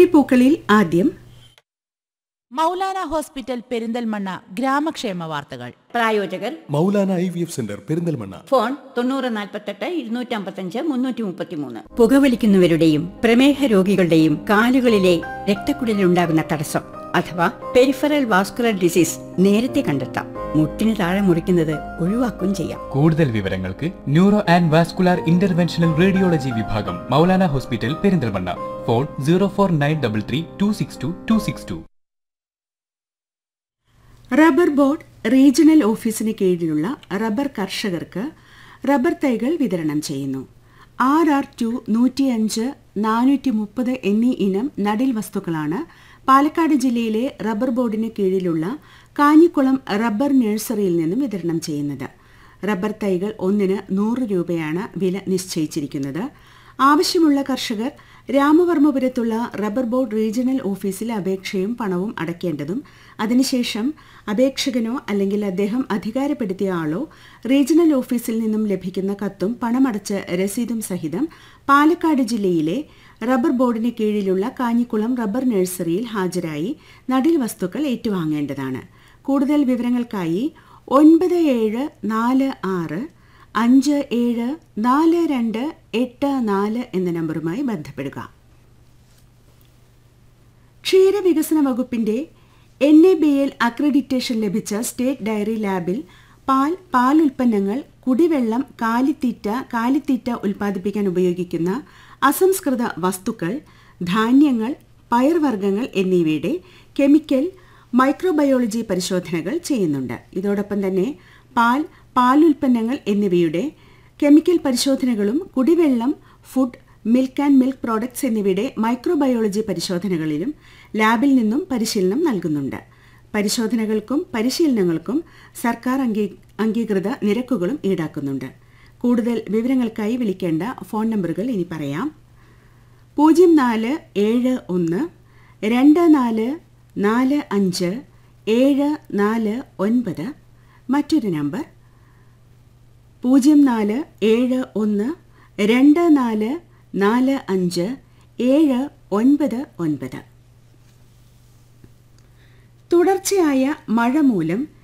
പുലരിപ്പൂക്കളിൽ ആദ്യം മൗലാന ഹോസ്പിറ്റൽ പെരിന്തൽമണ്ണ ഗ്രാമക്ഷേമ വാർത്തകൾ പ്രായോജകർ Maulana I V F centre Perinthalmanna phone തൊണ്ണൂറ് നാൽപ്പത്തെട്ട് ഇരുന്നൂറ്റമ്പത്തഞ്ച് മുന്നൂറ്റി മുപ്പത്തിമൂന്ന് പുകവലിക്കുന്നവരുടെയും പ്രമേഹ രോഗികളുടെയും കാലുകളിലെ രക്തക്കുഴലിലുണ്ടാകുന്ന തടസ്സം അഥവാ പെരിഫറൽ വാസ്കുലർ ഡിസീസ് നേരത്തെ കണ്ടെത്താം മുട്ടിന് താഴെ മുറിക്കുന്നത് ഒഴിവാക്കുകയും ചെയ്യാം കൂടുതൽ വിവരങ്ങൾക്ക് neuro and vascular interventional radiology വിഭാഗം Maulana hospital Perinthalmanna phone zero four nine double three two six two two six two rubber board regional ഓഫീസിന് കീഴിലുള്ള റബ്ബർ കർഷകർക്ക് റബ്ബർ തൈകൾ വിതരണം ചെയ്യുന്നു ആർ ആർ ടു നൂറ്റിയഞ്ച് നാനൂറ്റി മുപ്പത് എന്നീ ഇനം നടീൽ വസ്തുക്കളാണ് പാലക്കാട് ജില്ലയിലെ റബ്ബർ ബോർഡിന് കീഴിലുള്ള കാഞ്ഞിക്കുളം റബ്ബർ നഴ്സറിയിൽ നിന്നും വിതരണം ചെയ്യുന്നത് റബ്ബർ തൈകൾ ഒന്നിന് നൂറ് രൂപയാണ് വില നിശ്ചയിച്ചിരിക്കുന്നത് ആവശ്യമുള്ള കർഷകർ രാമവർമ്മപുരത്തുള്ള റബ്ബർ ബോർഡ് റീജിയണൽ ഓഫീസിൽ അപേക്ഷയും പണവും അടയ്ക്കേണ്ടതും അതിനുശേഷം അപേക്ഷകനോ അല്ലെങ്കിൽ അദ്ദേഹം അധികാരപ്പെടുത്തിയ ആളോ റീജിയണൽ ഓഫീസിൽ നിന്നും ലഭിക്കുന്ന കത്തും പണമടച്ച രസീതും സഹിതം പാലക്കാട് ജില്ലയിലെ റബ്ബർ ബോർഡിന് കീഴിലുള്ള കാഞ്ഞിക്കുളം റബ്ബർ നഴ്സറിയിൽ ഹാജരായി നടീൽ വസ്തുക്കൾ ഏറ്റുവാങ്ങേണ്ടതാണ് കൂടുതൽ വിവരങ്ങൾക്കായി ഒൻപത് ഏഴ് നാല് ആറ് അഞ്ച് ഏഴ് നാല് രണ്ട് എട്ട് നാല് എന്ന നമ്പറുമായി ബന്ധപ്പെടുക ക്ഷീരവികസന വകുപ്പിന്റെ N A B L accreditation ലഭിച്ച സ്റ്റേറ്റ് ഡയറി ലാബിൽ പാൽ പാൽ ഉൽപ്പന്നങ്ങൾ കുടിവെള്ളം കാലിത്തീറ്റ കാലിത്തീറ്റ ഉൽപ്പാദിപ്പിക്കാൻ ഉപയോഗിക്കുന്ന അസംസ്കൃത വസ്തുക്കൾ ധാന്യങ്ങൾ പയർവർഗ്ഗങ്ങൾ എന്നിവയുടെ കെമിക്കൽ മൈക്രോബയോളജി പരിശോധനകൾ ചെയ്യുന്നുണ്ട് ഇതോടൊപ്പം തന്നെ പാൽ പാലുൽപ്പന്നങ്ങൾ എന്നിവയുടെ കെമിക്കൽ പരിശോധനകളും കുടിവെള്ളം food milk and milk products എന്നിവയുടെ മൈക്രോബയോളജി പരിശോധനകളിലും ലാബിൽ നിന്നും പരിശീലനം നൽകുന്നുണ്ട് പരിശോധനകൾക്കും പരിശീലനങ്ങൾക്കും സർക്കാർ അംഗീ അംഗീകൃത നിരക്കുകളും ഈടാക്കുന്നുണ്ട് കൂടുതൽ വിവരങ്ങൾക്കായി വിളിക്കേണ്ട ഫോൺ നമ്പറുകൾ ഇനി പറയാം പൂജ്യം നാല് ഏഴ് ഒന്ന് രണ്ട് നാല് നാല് അഞ്ച് ഏഴ് നാല് ഒൻപത് മറ്റൊരു നമ്പർ പൂജ്യം നാല് ഏഴ് ഒന്ന് രണ്ട് നാല് നാല് അഞ്ച് ഏഴ് ഒൻപത് ഒൻപത് തുടർച്ചയായ മഴ മൂലം